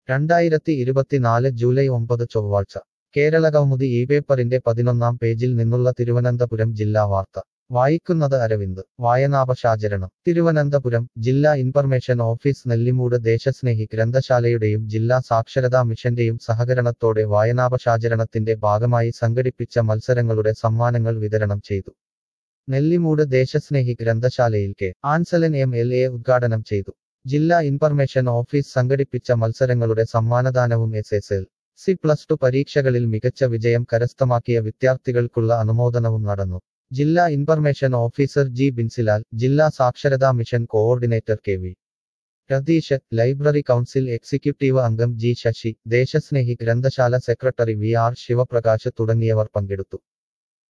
രണ്ടായിരത്തി ഇരുപത്തിനാല് ജൂലൈ ഒമ്പത് ചൊവ്വാഴ്ച കേരളകൗമുദി ഈ പേപ്പറിന്റെ പതിനൊന്നാം പേജിൽ നിന്നുള്ള തിരുവനന്തപുരം ജില്ലാ വാർത്ത വായിക്കുന്നത് അരവിന്ദ് വായനാപശാചരണം തിരുവനന്തപുരം ജില്ലാ ഇൻഫർമേഷൻ ഓഫീസ് നെല്ലിമൂട് ദേശസ്നേഹി ഗ്രന്ഥശാലയുടെയും ജില്ലാ സാക്ഷരതാ മിഷന്റെയും സഹകരണത്തോടെ വായനാപശാചരണത്തിന്റെ ഭാഗമായി സംഘടിപ്പിച്ച മത്സരങ്ങളുടെ സമ്മാനങ്ങൾ വിതരണം ചെയ്തു നെല്ലിമൂട് ദേശസ്നേഹി ഗ്രന്ഥശാലയിൽ K Ansalan M L A ഉദ്ഘാടനം ചെയ്തു ജില്ലാ ഇൻഫർമേഷൻ ഓഫീസ് സംഘടിപ്പിച്ച മത്സരങ്ങളുടെ സമ്മാനദാനവും S S L C plus two പരീക്ഷകളിൽ മികച്ച വിജയം കരസ്ഥമാക്കിയ വിദ്യാർത്ഥികൾക്കുള്ള അനുമോദനവും നടന്നു ജില്ലാ ഇൻഫർമേഷൻ ഓഫീസർ ജി ബിൻസിലാൽ ജില്ലാ സാക്ഷരതാ mission coordinator K V Ratheesh library council executive അംഗം ജി ശശി ദേശസ്നേഹി ഗ്രന്ഥശാല സെക്രട്ടറി വി ആർ ശിവപ്രകാശ് തുടങ്ങിയവർ പങ്കെടുത്തു